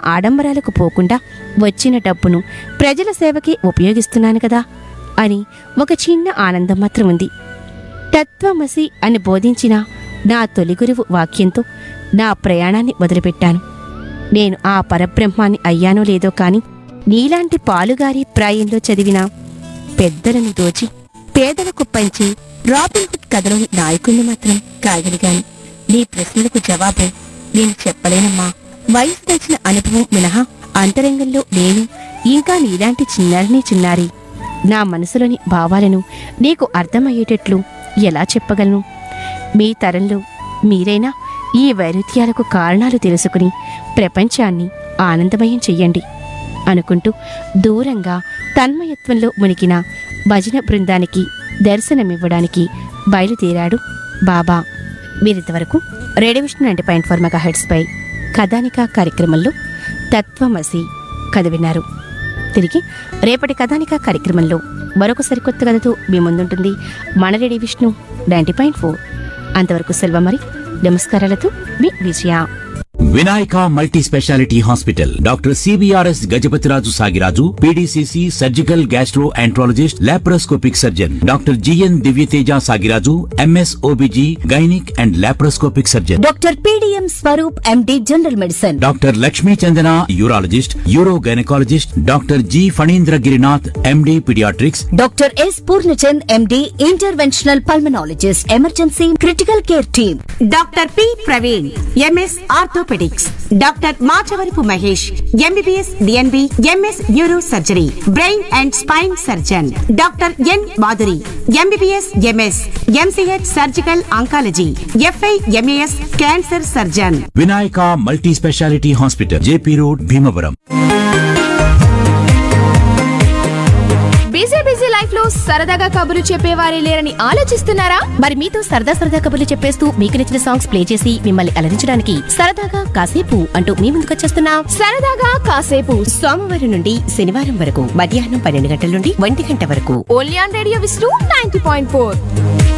ఆడంబరాలకు పోకుండా వచ్చిన డబ్బును ప్రజల సేవకి ఉపయోగిస్తున్నాను కదా అని ఒక చిన్న ఆనందం మాత్రం ఉంది తత్వమసి అని బోధించిన నా తొలి గురువు వాక్యంతో నా ప్రయాణాన్ని మొదలుపెట్టాను నేను ఆ పరబ్రహ్మాన్ని అయ్యానో లేదో కాని నీలాంటి పాలుగారి ప్రాయంలో చదివిన పెద్దలను దోచి పేదలకు పంచి రాబిన్ హుడ్ కథలోని నాయకుణ్ణి మాత్రం కాగలిగాను నీ ప్రశ్నలకు జవాబు నేను చెప్పలేనమ్మా వయసు తెచ్చిన అనుభవం మినహా అంతరంగంలో నేను ఇంకా నీలాంటి చిన్నారిని చిన్నారి నా మనసులోని భావాలను నీకు అర్థమయ్యేటట్లు ఎలా చెప్పగలను మీ తరంలో మీరైనా ఈ వైరుధ్యాలకు కారణాలు తెలుసుకుని ప్రపంచాన్ని ఆనందమయం చెయ్యండి అనుకుంటూ దూరంగా తన్మయత్వంలో మునిగిన భజన బృందానికి దర్శనమివ్వడానికి బయలుదేరాడు బాబా మీరింతవరకు radio Vishnu ninety point four mega హెడ్స్పై కథానిక కార్యక్రమంలో తత్వమసి కథ విన్నారు తిరిగి రేపటి కథానిక కార్యక్రమంలో మరొక సరికొత్త కథతో మీ ముందుంటుంది మన radio Vishnu ninety point four అంతవరకు సెల్వ మరి నమస్కారాలతో మీ Vijaya Vinayaka multi speciality hospital doctor CBRS Gajapathiraju Sagiraju PDCC surgical gastroenterologist laparoscopic surgeon doctor GN Divyateja Sagiraju MS OBG gynaec and laparoscopic surgeon doctor PDM Swaroop MD general medicine doctor Lakshmi Chandana urologist uro gynaecologist doctor G Phanindra Girinath MD paediatrics doctor S Purnachand MD interventional pulmonologist emergency critical care team doctor P Praveen MS orthopaedics doctor Machavarapu Mahesh MBBS DNB MS neuro surgery brain and spine surgeon doctor N Madhuri MBBS MS MCH surgical oncology FI MAS cancer surgeon Vinayaka multi speciality hospital JP road Bhimavaram busy busy life లో సరదాగా కబుర్లు చెప్పేవారే లేరని ఆలోచిస్తున్నారా మరి మీతో సరదా సరదా కబుర్లు చెప్పేస్తూ మీకు నచ్చిన సాంగ్స్ ప్లే చేసి మిమ్మల్ని అలరించడానికి సరదాగా కాసేపు అంటూ మీ ముందుకొచ్చేస్తున్నా సరదాగా కాసేపు సోమవారం నుండి శనివారం వరకు మధ్యాహ్నం పన్నెండు గంటల నుండి ఒంటి గంట వరకు only on radio Vishnu ninety point four